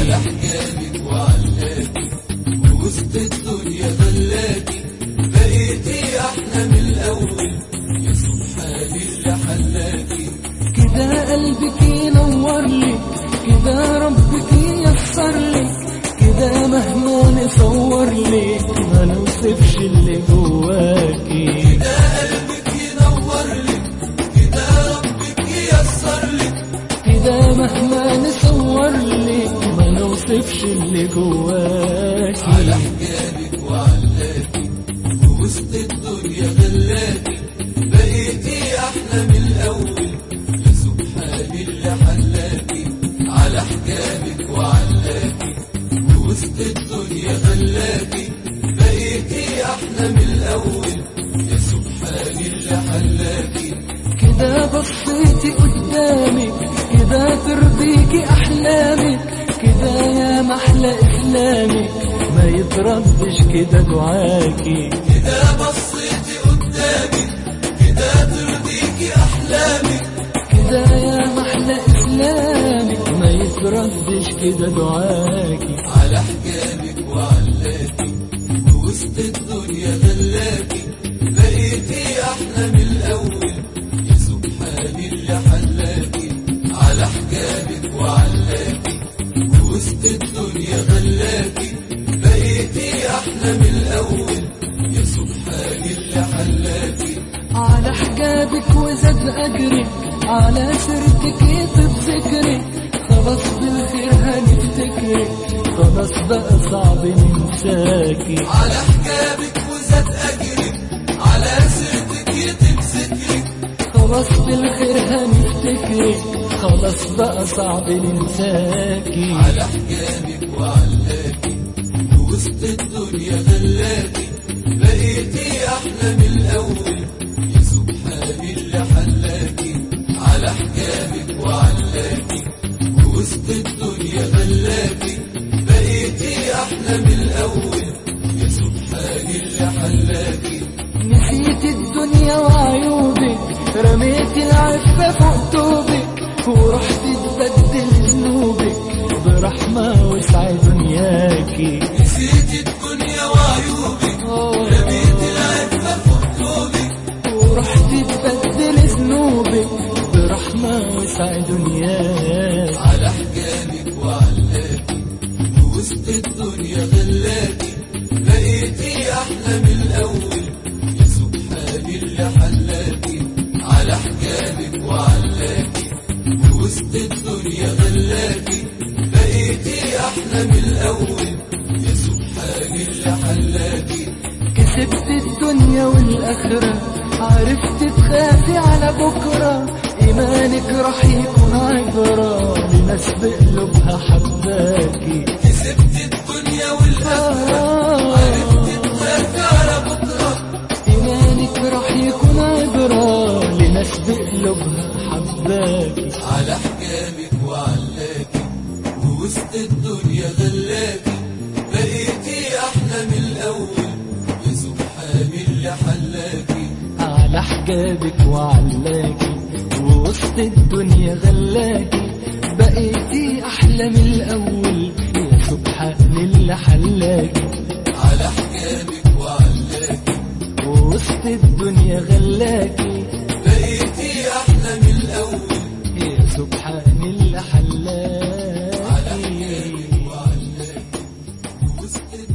على حجابك وعلاكي ووسط الدنيا غلاكي بقيتي احلى من الاول يا سبحان اللي حلاكي كده قلبك ينور لك كده ربك ييسر لك كده مهما نصور لك ما نوصفش اللي جواكي كده قلبك ينور لك كده ربك ييسر لك كده مهما نصور لك ما نوصفش اللي جواكي على حجابك وعلاكي ووسط الدنيا غلاكي بقيتي احلى من الاول يا سبحان اللي حلاكي على حجابك وعلاكي ووسط الدنيا غلاكي بقيتي احلى من الاول يا سبحان اللي حلاكي كده بصيتي قدامك كده ترضيكي احلامك كده يا محلى اسلامك ما يتردش كده دعاكي كده بصيتي قدامك كده ترضيكي احلامك كده يا محلى اسلامك ما يتردش كده دعاكي على حجابك وعلاكي ووسط الدنيا غلاكي بقيتي احلى من الاول يا سبحان اللي حلاكي على حجابك وعلاكي ووسط الدنيا غلاكي بقيتي احلى من الاول يا سبحان اللي حلاكي على حجابك وزاد اجرك على سيرتك يطب ذكرك خلاص بالخير هنفتكرك خلاص بقى صعب ننساكي على حجابك وزاد اجرك على سيرتك يتم ذكرك خلاص بالخير هنفتكرك خلاص بقى صعب ننساكي على حجابك وعلاكي ووسط الدنيا غلاكي بقيتي احلى من الاول يا سبحان اللي حلاكي على حجابك وعلاكي ووسط الدنيا غلاكي بقيتي احلى من الاول يا سبحان اللي حلاكي نسيت الدنيا وعيوبك رميت العفة فوق توبك ورحت تبدل ذنوبك برحمة وسع دنياكي نسيت الدنيا وعيوبك رميت العفة فوق ثوبك ورحت تبدل ذنوبك برحمة وسع دنياكي على حجابك وعلاكي ووسط الدنيا غلاكي بقيتي احلى من الاول يا سبحان اللي حلاكي على حجابك وعلاكي ووسط الدنيا غلاكي بقيتي احلى من الاول يا سبحان اللي حلاكي كسبت الدنيا والآخرة عرفت تخافي على بكرة إيمانك راح يكون عبرة لناس بقلوبها حباكي كسبت الدنيا والاخره آه تتخاف على بكره إيمانك راح يكون عبرة لناس بقلوبها حباكي على حجابك وعلاكي ووسط الدنيا غلاكي بقيتي احلى من الاول يا سبحان اللي حلاكي على حجابك وعلاكي ووسط الدنيا غلاكي بقيتي أحلى من الأول يا سبحان اللي حلاكي على حجابك وعلاكي ووسط الدنيا غلاكي بقيتي احلى من الاول يا سبحان اللي على حلاكي حجابك وعلاكي ووسط